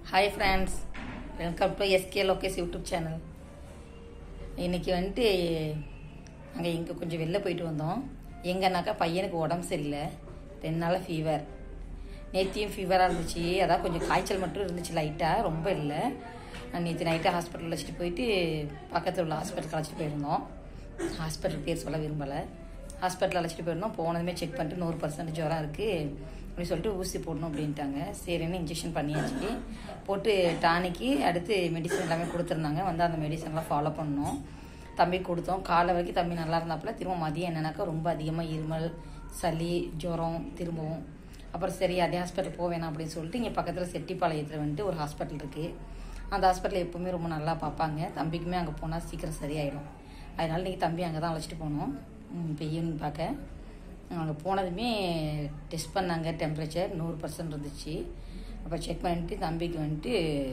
hi friends welcome to SK Lokesh YouTube channel இன்னைக்கு வந்துட்டு நாங்கள் இங்கே கொஞ்சம் வெளில போயிட்டு வந்தோம் எங்கன்னாக்கா பையனுக்கு உடம்பு சரியில்லை ரெண்டு நாளாக ஃபீவர் நேத்தியும் ஃபீவராக இருந்துச்சு அதான் கொஞ்சம் காய்ச்சல் மட்டும் இருந்துச்சு லைட்டாக ரொம்ப இல்லை நேற்று நைட்டு ஹாஸ்பிட்டல் அழைச்சிட்டு போயிட்டு பக்கத்தில் உள்ள ஹாஸ்பிட்டலுக்கு அழைச்சிட்டு போயிருந்தோம் ஹாஸ்பிட்டல் பேர் சொல்ல விரும்பலை ஹாஸ்பிட்டல் அழைச்சிட்டு போயிருந்தோம் போனதுமே செக் பண்ணிட்டு நூறு பர்சன்ட் ஜுரம் இருக்குது அப்படின்னு சொல்லிட்டு ஊசி போடணும் அப்படின்ட்டாங்க சரின்னு இன்ஜெக்ஷன் பண்ணியாச்சு போட்டு டானிக்கு அடுத்து மெடிசன் எல்லாமே கொடுத்துருந்தாங்க வந்து அந்த மெடிசன்லாம் ஃபாலோ பண்ணோம் தம்பி கொடுத்தோம் காலை வரைக்கும் தம்பி நல்லா இருந்தாப்புல திரும்ப மதியம் என்னன்னாக்கா ரொம்ப அதிகமாக இருமல் சளி ஜுரம் திரும்பவும் அப்புறம் சரி அதே ஹாஸ்பிட்டல் போவேணாம் அப்படின்னு சொல்லிட்டு இங்கே பக்கத்தில் செட்டிப்பாளையத்தில் வந்துட்டு ஒரு ஹாஸ்பிட்டல் இருக்குது அந்த ஹாஸ்பிட்டல் எப்பவுமே ரொம்ப நல்லா பார்ப்பாங்க தம்பிக்குமே அங்கே போனால் சீக்கிரம் சரியாயிடும் அதனால நீங்கள் தம்பி அங்கே தான் அழைச்சிட்டு போனோம் இப்போ ஈவினிங் பார்க்க அங்கே போனதுமே டெஸ்ட் பண்ணாங்க டெம்பரேச்சர் நூறு பர்சன்ட் இருந்துச்சு அப்போ செக் பண்ணிட்டு தம்பிக்கு வந்துட்டு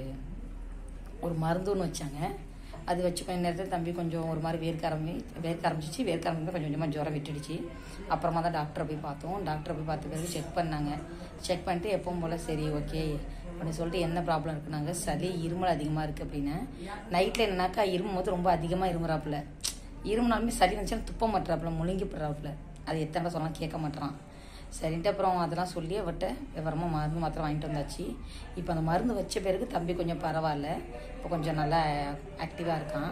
ஒரு மருந்து ஒன்று வச்சாங்க அது வச்சு கொஞ்ச நேரத்தில் தம்பி கொஞ்சம் ஒரு மாதிரி வேர்க்க ஆரம்பி வேர்க்க ஆரம்பிச்சிச்சு வேர்க்க ஆரம்பிச்சு கொஞ்சம் கொஞ்சமாக ஜுரம் விட்டுடுச்சு அப்புறமா தான் டாக்டரை போய் பார்த்தோம் டாக்டரை போய் பார்த்த பிறகு செக் பண்ணாங்க செக் பண்ணிட்டு எப்பவும் போல் சரி ஓகே அப்படின்னு சொல்லிட்டு என்ன ப்ராப்ளம் இருக்குனாங்க சளி இருமல் அதிகமாக இருக்குது அப்படின்னு நைட்டில் என்னன்னாக்கா இருமும் போது ரொம்ப அதிகமாக இருமுறாப்புல இருமுனாலுமே சளி வந்துச்சுன்னா துப்ப மாட்டுறாப்புல முழுங்கி போடுறாப்புல அது எத்தனை சொன்னாலும் கேட்க மாட்டான் சரின்ட்டு அப்புறம் அதெல்லாம் சொல்லி அவட்ட விவரமாக மருந்து மாத்திரம் வாங்கிட்டு வந்தாச்சு இப்போ அந்த மருந்து வச்ச பிறகு தம்பி கொஞ்சம் பரவாயில்ல இப்போ கொஞ்சம் நல்லா ஆக்டிவாக இருக்கான்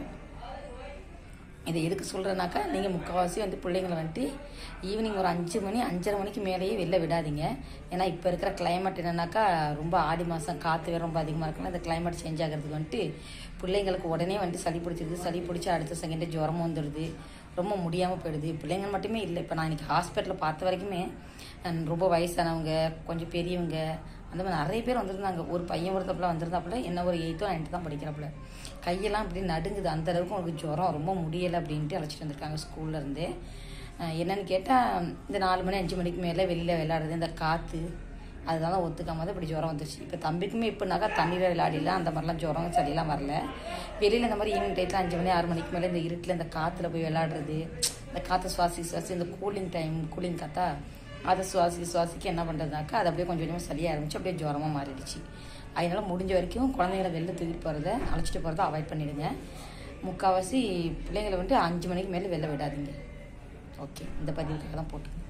இதை எதுக்கு சொல்கிறேன்னாக்கா நீங்கள் முக்கால்வாசி வந்து பிள்ளைங்களை வந்துட்டு ஈவினிங் ஒரு அஞ்சு மணி அஞ்சரை மணிக்கு மேலேயே வெளில விடாதீங்க ஏன்னா இப்போ இருக்கிற கிளைமேட் என்னன்னாக்கா ரொம்ப ஆடி மாதம் காற்று வேறு ரொம்ப அதிகமாக இருக்குன்னா இந்த கிளைமேட் சேஞ்ச் ஆகிறதுக்கு வந்துட்டு பிள்ளைங்களுக்கு உடனே வந்துட்டு சளி பிடிச்சிருது சளி பிடிச்சி அடுத்த செகண்டே ஜுரமும் வந்துடுது ரொம்ப முடியாமல் போயிடுது பிள்ளைங்க மட்டுமே இல்லை இப்போ நான் இன்னைக்கு ஹாஸ்பிட்டலில் பார்த்த வரைக்குமே அஹ், ரொம்ப வயசானவங்க கொஞ்சம் பெரியவங்க அந்த மாதிரி நிறைய பேர் வந்திருந்தாங்க ஒரு பையன் ஒருத்தப்பில் வந்திருந்தாப்புல என்ன ஒரு எயித்தோ நைன்த்து தான் படிக்கிறாப்புல கையெல்லாம் அப்படி நடுங்குது அந்த அளவுக்கு உனக்கு ஜுரம் ரொம்ப முடியலை அப்படின்ட்டு அழைச்சிட்டு வந்திருக்காங்க ஸ்கூல்ல இருந்தே அஹ், என்னன்னு கேட்டால் இந்த நாலு மணி அஞ்சு மணிக்கு மேலே வெளியில் விளையாடுறது இந்த காற்று அதனால ஒத்துக்காம தான் இப்படி ஜுரம் வந்துருச்சு இப்போ தம்பிக்குமே இப்போனாக்கா தண்ணியில் விளையாடிலாம் அந்த மாதிரிலாம் ஜுரம் சளியெல்லாம் வரல வெளியில் இந்த மாதிரி ஈவினிங் டைத்தில் அஞ்சு மணி ஆறு மணிக்கு மேலே இந்த இருட்டில் இந்த காற்றுல போய் விளையாடுறது இந்த காற்றை சுவாசி சுவாசி இந்த கூலிங் டைம் கூலிங் காத்தா அதை சுவாசி சுவாசிக்க என்ன பண்ணுறதுனாக்கா அது அப்படியே கொஞ்சம் கொஞ்சமாக சளியாக ஆரம்பிச்சு அப்படியே ஜுரமாக மாறிடுச்சு அதனால முடிஞ்ச வரைக்கும் குழந்தைங்களை வெளில தூக்கிட்டு போகிறத அழைச்சிட்டு போகிறத அவாய்ட் பண்ணிடுங்க முக்கால்வாசி பிள்ளைங்களை வந்துட்டு அஞ்சு மணிக்கு மேலே வெளில விடாதீங்க ஓகே இந்த பதிவுக்காக தான் போட்டு